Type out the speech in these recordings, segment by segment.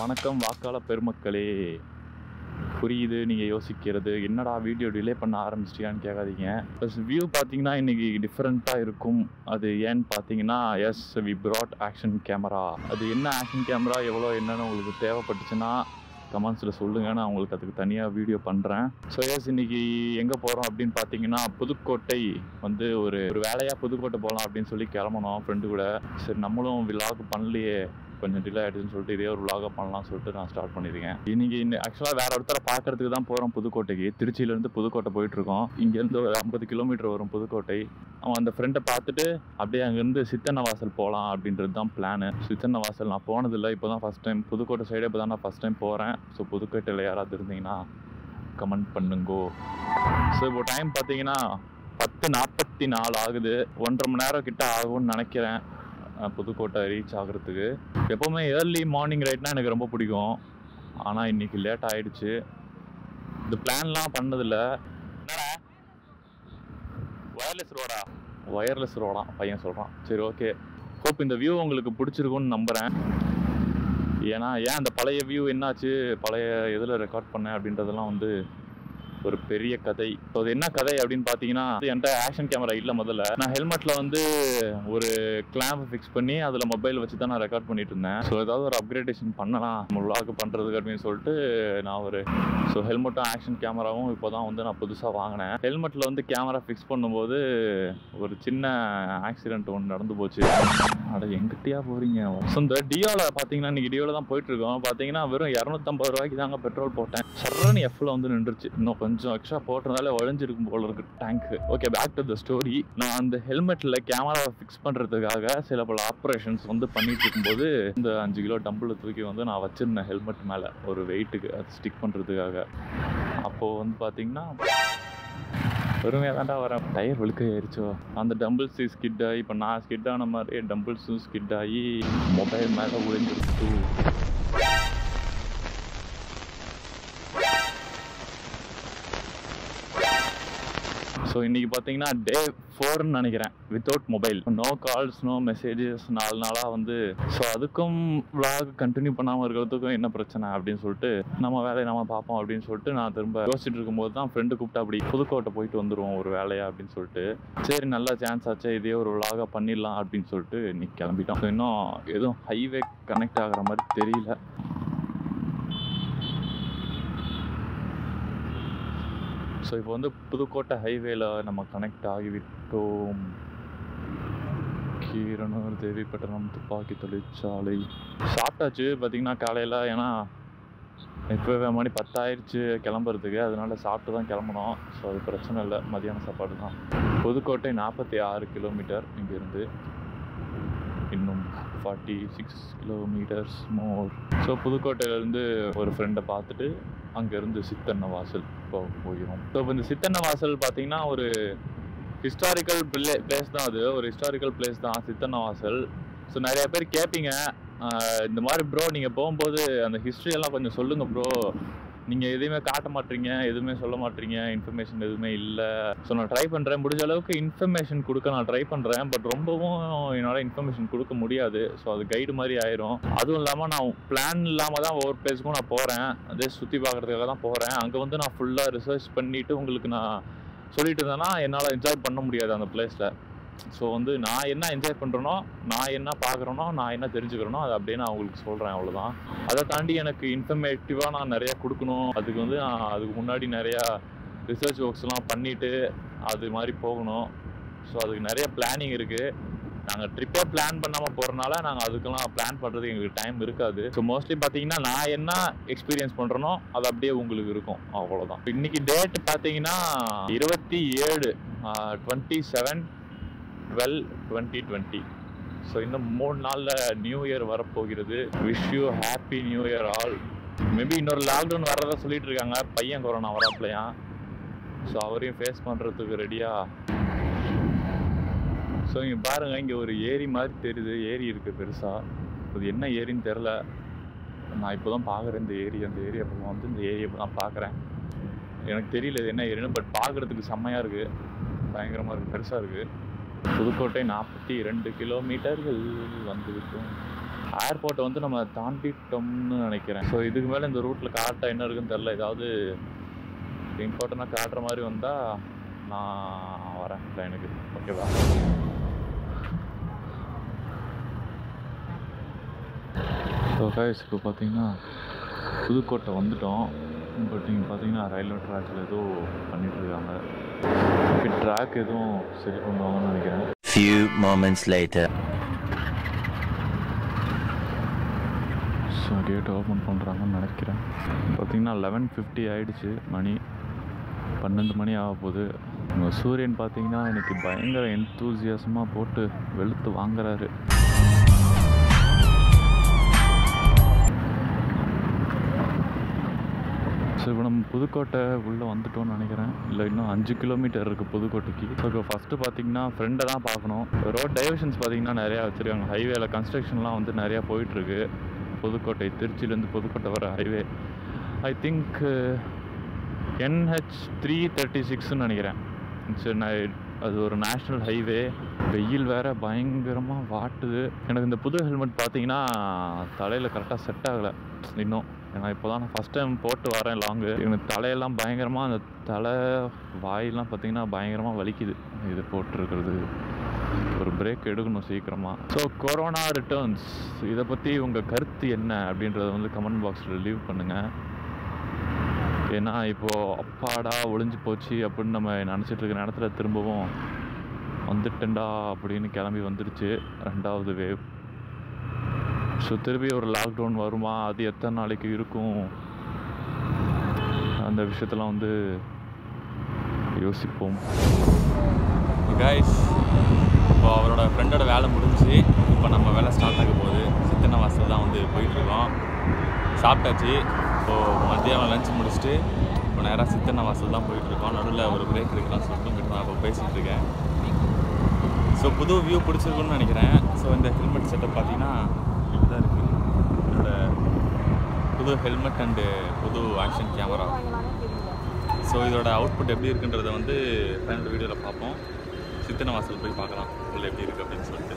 வணக்கம் வாக்காள பெருமக்களே புரியுது நீங்கள் யோசிக்கிறது என்னடா வீடியோ டிலே பண்ண ஆரம்பிச்சிட்டியான்னு கேட்காதீங்க ப்ளஸ் வியூ பார்த்தீங்கன்னா இன்றைக்கி டிஃப்ரெண்ட்டாக இருக்கும் அது ஏன்னு பார்த்தீங்கன்னா as we brought action camera அது என்ன ஆக்ஷன் கேமரா எவ்வளோ என்னன்னு உங்களுக்கு தேவைப்பட்டுச்சுன்னா கமெண்ட்ஸில் சொல்லுங்கள் நான் உங்களுக்கு அதுக்கு தனியாக வீடியோ பண்ணுறேன் ஸோ எஸ் இன்னைக்கு எங்கே போகிறோம் அப்படின்னு பார்த்தீங்கன்னா புதுக்கோட்டை வந்து ஒரு ஒரு வேலையாக புதுக்கோட்டை போகலாம் அப்படின்னு சொல்லி கிளம்பணும் ஃப்ரெண்டு கூட சரி நம்மளும் விலாக் பண்ணலையே கொஞ்சம் டிலே ஆகிடுச்சுன்னு சொல்லிட்டு இதே ஒரு விலாக பண்ணலாம்னு சொல்லிட்டு நான் ஸ்டார்ட் பண்ணியிருக்கேன் இன்னைக்கு ஆக்சுவலாக வேற ஒருத்தரை பார்க்கறதுக்கு தான் போகிறோம் புதுக்கோட்டைக்கு திருச்சியிலேருந்து புதுக்கோட்டை போயிட்டு இருக்கோம் இங்கேருந்து ஒரு ஐம்பது கிலோமீட்டர் வரும் புதுக்கோட்டை அவன் அந்த ஃப்ரெண்டை பார்த்துட்டு அப்படியே அங்கேருந்து சித்தன்ன வாசல் போகலாம் அப்படின்றது தான் பிளானு சித்தன்ன வாசல் நான் போனதில்லை இப்போ தான் ஃபஸ்ட் டைம் புதுக்கோட்டை சைடே இப்போ தான் நான் ஃபஸ்ட் டைம் போகிறேன் ஸோ புதுக்கோட்டையில் யாராவது இருந்தீங்கன்னா கமெண்ட் பண்ணுங்கோ ஸோ இப்போ டைம் பார்த்தீங்கன்னா பத்து நாற்பத்தி நாலு ஆகுது ஒன்றரை மணி நேரம் கிட்ட ஆகும்னு நினைக்கிறேன் அஹ், புதுக்கோட்டை ரீச் ஆகுறதுக்கு எப்போவுமே ஏர்லி மார்னிங் ரைட்னா எனக்கு ரொம்ப பிடிக்கும் ஆனால் இன்னைக்கு லேட் ஆயிடுச்சு இந்த பிளான்லாம் பண்ணதில்ல என்னடா ஒயர்லெஸ் ரோடா ஒயர்லெஸ் ரோடா பையன் சொல்கிறான் சரி ஓகே ஹோப் இந்த வியூ உங்களுக்கு பிடிச்சிருக்கும்னு நம்புகிறேன் ஏன்னா ஏன் அந்த பழைய வியூ என்னாச்சு பழைய இதில் ரெக்கார்ட் பண்ணேன் அப்படின்றதெல்லாம் வந்து ஒரு பெரிய கதை ஸோ அது என்ன கதை அப்படின்னு பார்த்தீங்கன்னா என்கிட்ட ஆக்ஷன் கேமரா இல்லை முதல்ல நான் ஹெல்மெட்டில் வந்து ஒரு கிளாம்ப் ஃபிக்ஸ் பண்ணி அதில் மொபைல் வச்சு தான் நான் ரெக்கார்ட் பண்ணிட்டு இருந்தேன் ஸோ ஏதாவது ஒரு அப்கிரேடேஷன் பண்ணலாம் நம்ம vlog பண்ணுறதுக்கு அப்படின்னு சொல்லிட்டு நான் ஒரு ஸோ ஹெல்மெட்டும் ஆக்ஷன் கேமராவும் இப்போ தான் வந்து நான் புதுசாக வாங்கினேன் ஹெல்மெட்டில் வந்து கேமரா ஃபிக்ஸ் பண்ணும்போது ஒரு சின்ன ஆக்சிடென்ட் ஒன்று நடந்து போச்சு அட எங்கிட்டயா போகிறீங்க ஸோ இந்த டியோவில் பார்த்தீங்கன்னா இன்னைக்கு டியோவில் தான் போயிட்டு இருக்கோம் பார்த்தீங்கன்னா வெறும் இரநூத்தம்பது ரூபாய்க்கு தாங்க பெட்ரோல் போட்டேன் சர்றன்னு எஃப்ல வந்து நின்றுச்சு இன்னும் கொஞ்சம் எக்ஸ்ட்ரா போட்டதுனால வழிஞ்சிருக்கும் போல இருக்கு tank okay back to the story நான் அந்த ஹெல்மெட்டில் கேமராவை ஃபிக்ஸ் பண்ணுறதுக்காக சில பல ஆப்ரேஷன்ஸ் வந்து பண்ணிட்டு இருக்கும்போது இந்த அஞ்சு கிலோ டம்பிள் தூக்கி வந்து நான் வச்சிருந்தேன் ஹெல்மெட் மேலே ஒரு வெயிட்டுக்கு அது ஸ்டிக் பண்ணுறதுக்காக அப்போது வந்து பார்த்தீங்கன்னா பொறுமையாக தாண்டா வரேன் டயர் வெளுக்க ஆயிடுச்சோ அந்த டம்பிள்ஸ் ஸ்கிட் ஆகி இப்போ நான் ஸ்கிட் ஆன மாதிரியே டம்பிள்ஸும் ஸ்கிட் ஆகி மொபைல் மேலே விழுந்துருச்சு ஸோ இன்னைக்கு பார்த்தீங்கன்னா டே ஃபோர்னு நினைக்கிறேன் without mobile no calls no messages நாலு நாளாக வந்து ஸோ அதுக்கும் vlog கண்டினியூ பண்ணாமல் இருக்கிறதுக்கும் என்ன பிரச்சனை அப்படின்னு சொல்லிட்டு நம்ம வேலையை நம்ம பார்ப்போம் அப்படின்னு சொல்லிட்டு நான் திரும்ப யோசிச்சுட்டு இருக்கும்போது தான் ஃப்ரெண்டு கூப்பிட்டா அப்படி புதுக்கோட்டை போயிட்டு வந்துருவோம் ஒரு வேலையா அப்படின்னு சொல்லிட்டு சரி நல்ல சான்ஸ் ஆச்சு இதே ஒரு vlog-ஆ பண்ணிடலாம் அப்படின்னு சொல்லிட்டு இன்னைக்கு கிளம்பிட்டோம் So இன்னும் எதுவும் ஹைவே கனெக்ட் ஆகுற மாதிரி தெரியல ஸோ இப்போ வந்து புதுக்கோட்டை ஹைவேல நம்ம கனெக்ட் ஆகிவிட்டோம் கீரனூர் தேவிப்பட்டினம் துப்பாக்கி தொழிற்சாலை சாப்பிட்டாச்சு பார்த்தீங்கன்னா காலையில் ஏன்னா இப்போவே மணி பத்தாயிருச்சு கிளம்புறதுக்கு அதனால சாப்பிட்டு தான் கிளம்பணும் ஸோ அது பிரச்சனை இல்லை மதியான சாப்பாடு தான் புதுக்கோட்டை நாற்பத்தி ஆறு கிலோமீட்டர் இங்கேருந்து இன்னும் forty six kilometres more so புதுக்கோட்டையிலேருந்து ஒரு ஃப்ரெண்டை பார்த்துட்டு அங்கேருந்து சித்தன்ன வாசல் இப்போ போயிடும் ஸோ இப்போ இந்த சித்தன்ன வாசல் பார்த்தீங்கன்னா ஒரு ஹிஸ்டாரிக்கல் பிளே பிளேஸ் தான் அது ஒரு ஹிஸ்டாரிக்கல் பிளேஸ் தான் சித்தன்ன வாசல் ஸோ நிறைய பேர் கேட்பீங்க ஆஹ் இந்த மாதிரி ப்ரோ நீங்கள் போகும்போது அந்த history எல்லாம் கொஞ்சம் சொல்லுங்கள் ப்ரோ நீங்கள் எதுவுமே காட்ட மாட்டீங்க எதுவுமே சொல்ல மாட்டீங்க இன்ஃபர்மேஷன் எதுவுமே இல்லை ஸோ நான் ட்ரை பண்ணுறேன் முடிஞ்ச அளவுக்கு இன்ஃபர்மேஷன் கொடுக்க நான் ட்ரை பண்ணுறேன் பட் ரொம்பவும் என்னால் இன்ஃபர்மேஷன் கொடுக்க முடியாது ஸோ அது கைடு மாதிரி ஆயிரும் அதுவும் இல்லாமல் நான் பிளான் இல்லாமல் தான் ஒவ்வொரு பிளேஸுக்கும் நான் போகிறேன் அதே சுற்றி பார்க்குறதுக்காக தான் போகிறேன் அங்கே வந்து நான் ஃபுல்லாக ரிசர்ச் பண்ணிவிட்டு உங்களுக்கு நான் சொல்லிட்டு இருந்தேன்னா என்னால் என்ஜாய் பண்ண முடியாது அந்த பிளேஸில் ஸோ வந்து நான் என்ன என்ஜாய் பண்ணுறேனோ நான் என்ன பார்க்குறேனோ நான் என்ன தெரிஞ்சுக்கிறேனோ அதை அப்படியே நான் உங்களுக்கு சொல்கிறேன் அவ்வளோதான் அதை தாண்டி எனக்கு இன்ஃபர்மேட்டிவாக நான் நிறையா கொடுக்கணும் அதுக்கு வந்து நான் அதுக்கு முன்னாடி நிறையா ரிசர்ச் ஒர்க்ஸ்லாம் பண்ணிவிட்டு அது மாதிரி போகணும் ஸோ அதுக்கு நிறைய பிளானிங் இருக்குது நாங்கள் ட்ரிப்பே பிளான் பண்ணாமல் போகிறனால நாங்கள் அதுக்கெல்லாம் பிளான் பண்ணுறது எங்களுக்கு டைம் இருக்காது ஸோ மோஸ்ட்லி பார்த்தீங்கன்னா நான் என்ன எக்ஸ்பீரியன்ஸ் பண்ணுறேனோ அது அப்படியே உங்களுக்கு இருக்கும் அவ்வளோதான் இன்னைக்கு டேட் பார்த்தீங்கன்னா இருபத்தி ஏழு twenty seven twelve twenty twenty so இன்னும் மூணு நாளில் நியூ இயர் வரப்போகிறது wish you happy new year all maybe இன்னொரு லாக்டவுன் வர்றதா சொல்லிட்டு இருக்காங்க பையன் கொரோனா வராப்லையா ஸோ அவரையும் ஃபேஸ் பண்ணுறதுக்கு ரெடியாக ஸோ இங்கே பாருங்கள் இங்கே ஒரு ஏரி மாதிரி தெரியுது ஏரி இருக்குது பெருசாக அது என்ன ஏரின்னு தெரில நான் இப்போ தான் பார்க்குறேன் இந்த ஏரி அந்த ஏரியா இப்போ வந்து இந்த ஏரியா இப்போ தான் பார்க்குறேன் எனக்கு தெரியல இது என்ன ஏரின்னு பட் பார்க்குறதுக்கு செம்மையாக இருக்குது பயங்கரமாக இருக்குது பெருசாக இருக்குது புதுக்கோட்டை நாற்பத்தி ரெண்டு கிலோமீட்டர்கள் வந்துவிட்டோம் ஏர்போர்ட்டை வந்து நம்ம தாண்டிட்டோம்னு நினைக்கிறேன் ஸோ இதுக்கு மேலே இந்த ரூட்டில் கரெக்டாக என்ன இருக்குன்னு தெரில ஏதாவது இம்பார்ட்டண்ட்டாக காட்டுற மாதிரி வந்தால் நான் வரேன் லைனுக்கு ஓகேவா ஸோ கைஸ் இப்போ பார்த்தீங்கன்னா புதுக்கோட்டை வந்துட்டோம் பட் நீங்கள் பார்த்தீங்கன்னா ரயில்வே ட்ராக்கில் ஏதோ பண்ணிட்டு இருக்காங்க இப்போ ட்ராக் எதுவும் சரி பண்ணுவாங்கன்னு நினைக்கிறேன் Few moments later. So gate open பண்ணுறாங்கன்னு நினைக்கிறேன் பார்த்தீங்கன்னா லெவன் ஃபிஃப்டி ஆயிடுச்சு மணி பன்னெண்டு மணி ஆக போகுது உங்க சூரியன் பார்த்தீங்கன்னா எனக்கு பயங்கர என்தூசியாசமாக போட்டு வெளுத்து வாங்குறாரு ஸோ இப்போ நம்ம புதுக்கோட்டை உள்ளே வந்துட்டோம்னு நினைக்கிறேன் இல்லை இன்னும் அஞ்சு கிலோமீட்டர் இருக்குது புதுக்கோட்டைக்கு ஸோ இப்போ ஃபஸ்ட்டு பார்த்தீங்கன்னா ஃப்ரெண்டை தான் பார்க்கணும் ரோட் டைவர்ஷன்ஸ் பார்த்தீங்கன்னா நிறையா வச்சுருக்காங்க ஹைவேல கன்ஸ்ட்ரக்ஷன்லாம் வந்து நிறையா போயிட்டுருக்கு புதுக்கோட்டை திருச்சியிலேருந்து புதுக்கோட்டை வர highway I think NH three thirty சிக்ஸ்னு நினைக்கிறேன் சரி நான் அது ஒரு நேஷ்னல் ஹைவே வெயில் வேற பயங்கரமாக வாட்டுது எனக்கு இந்த புது ஹெல்மெட் பார்த்தீங்கன்னா தலையில் கரெக்டாக செட் ஆகலை இன்னும் ஏன்னா இப்போ தான் நான் ஃபஸ்ட் டைம் போட்டு வரேன் லாங்கு எனக்கு தலையெல்லாம் பயங்கரமாக அந்த தலை வாயெல்லாம் பார்த்தீங்கன்னா பயங்கரமாக வலிக்குது இது போட்டிருக்கிறது ஒரு பிரேக் எடுக்கணும் சீக்கிரமாக ஸோ கொரோனா ரிட்டர்ன்ஸ் இதை பற்றி உங்கள் கருத்து என்ன அப்படின்றத வந்து கமெண்ட் பாக்ஸில் லீவ் பண்ணுங்கள் ஏன்னா இப்போது அப்பாடா ஒளிஞ்சு போச்சு அப்படின்னு நம்ம நினச்சிட்டு இருக்கிற நேரத்துல திரும்பவும் வந்துட்டேன்டா அப்படின்னு கிளம்பி வந்துடுச்சு ரெண்டாவது வேவ் ஸோ திருப்பி ஒரு லாக்டவுன் வருமா அது எத்தனை நாளைக்கு இருக்கும் அந்த விஷயத்தெல்லாம் வந்து யோசிப்போம் கைஸ் இப்போ அவரோட ஃப்ரெண்டோட வேலை முடிஞ்சு இப்போ நம்ம வேலை ஸ்டார்ட் ஆக போகுது சித்தனை வாசல் தான் வந்து போயிட்டுருக்கோம் சாப்பிட்டாச்சு இப்போது மத்தியானம் லஞ்ச் முடிச்சுட்டு இப்போ நேராக சித்தனை வாசல் தான் போயிட்டுருக்கோம் நடுவில் ஒரு பிரேக் எடுக்கலாம்னு சொல்லிட்டு உங்ககிட்ட நான் இப்போ பேசிகிட்டு இருக்கேன் ஸோ புது வியூ பிடிச்சிருக்குன்னு நினைக்கிறேன் ஸோ இந்த ஹெல்மெட் செட்டப் பார்த்தீங்கன்னா இப்படி தான் இருக்குது என்னோட புது ஹெல்மெட் அண்டு புது ஆக்ஷன் கேமரா ஸோ இதோட அவுட்புட் எப்படி இருக்குன்றதை வந்து ஃபைனல் வீடியோவில் பார்ப்போம் சித்தனை வாசல் போய் பார்க்கலாம் உள்ள எப்படி இருக்குது அப்படின்னு சொல்லிட்டு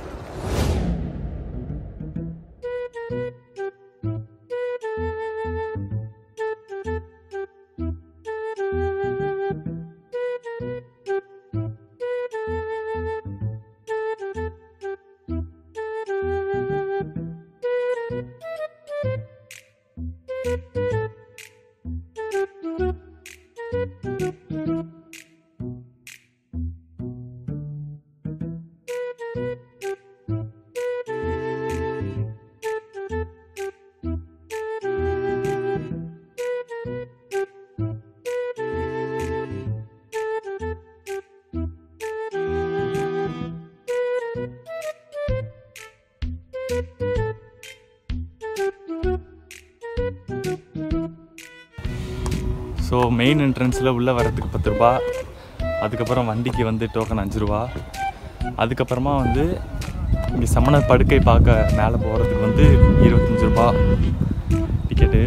ஸோ மெயின் என்ட்ரன்ஸில் உள்ளே வரதுக்கு பத்து ரூபா அதுக்கப்புறம் வண்டிக்கு வந்து டோக்கன் அஞ்சு ரூபா அதுக்கப்புறமா வந்து இங்கே சமணர் படுக்கை பார்க்க மேலே போகிறதுக்கு வந்து இருபத்தஞ்சி ரூபா டிக்கெட்டு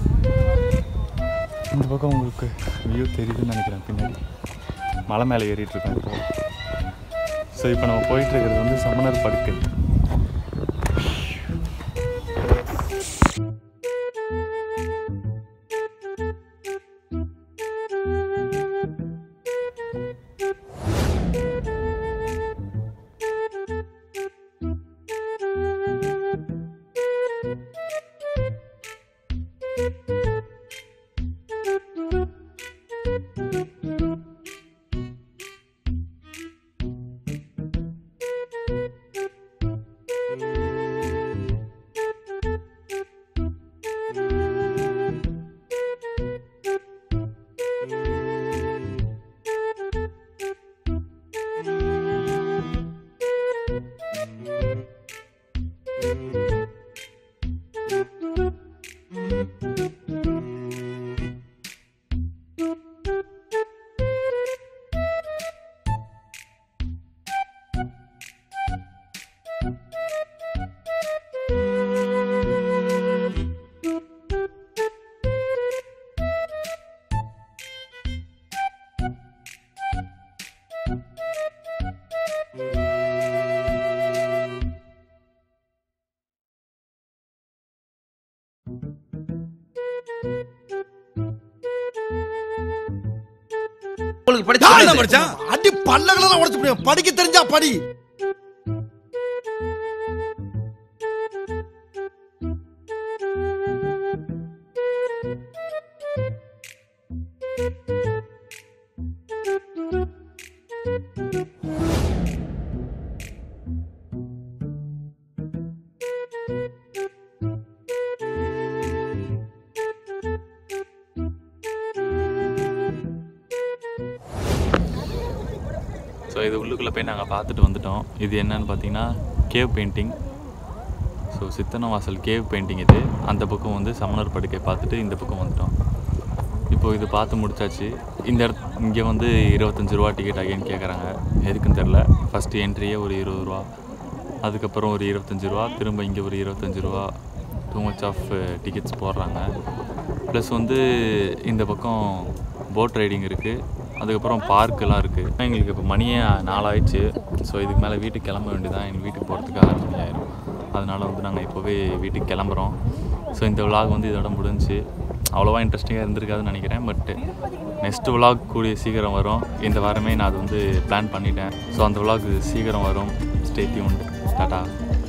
இந்த பக்கம் உங்களுக்கு வியூ தெரியுதுன்னு நினைக்கிறேன் பின்னாடி மலை மேலே ஏறிட்டு இருக்கோம் இப்போ ஸோ இப்போ நம்ம போயிட்டு இருக்கிறது வந்து சமணர் படுக்கை உங்களுக்கு படிச்சு படிச்சான் அடி பல்லகளெல்லாம் உடைச்சு முடியும் படிக்க தெரிஞ்சா படி ஸோ இது உள்ளுக்குள்ளே போய் நாங்கள் பார்த்துட்டு வந்துட்டோம் இது என்னன்னு பார்த்தீங்கன்னா cave painting so Sittanavasal cave painting இது அந்த பக்கம் வந்து சமணர் படுக்கை பார்த்துட்டு இந்த பக்கம் வந்துட்டோம் இப்போ இது பார்த்து முடிச்சாச்சு இந்த இடத்து இங்கே வந்து இருபத்தஞ்சு ரூபா டிக்கெட் அகைன் கேட்குறாங்க எதுக்குன்னு தெரில ஃபஸ்ட்டு என்ட்ரியே ஒரு இருபது ரூபா அதுக்கப்புறம் ஒரு இருபத்தஞ்சு ரூபா திரும்ப இங்கே ஒரு இருபத்தஞ்சு ரூபா டூ மச் ஆஃப் டிக்கெட்ஸ் போடுறாங்க ப்ளஸ் வந்து இந்த பக்கம் போட் ரைடிங் இருக்குது அதுக்கப்புறம் பார்க்கெல்லாம் இருக்குது எங்களுக்கு இப்போ மணியே நாலாயிடுச்சு ஸோ இதுக்கு மேலே வீட்டுக்கு கிளம்ப வேண்டியதான் எங்கள் வீட்டுக்கு போகிறதுக்கு ஆறு மணி ஆயிரும் அதனால் வந்து நாங்கள் இப்போவே வீட்டுக்கு கிளம்புறோம் ஸோ இந்த விலாக் வந்து இதோட முடிஞ்சுச்சு அவ்வளோவா இன்ட்ரெஸ்டிங்காக இருந்திருக்காதுன்னு நினைக்கிறேன் பட் நெக்ஸ்ட் விலாக் கூடிய சீக்கிரம் வரும் இந்த வாரமே நான் அது வந்து பிளான் பண்ணிட்டேன் ஸோ அந்த விலாக் சீக்கிரம் வரும் ஸ்டே டியூன்ட் டாட்டா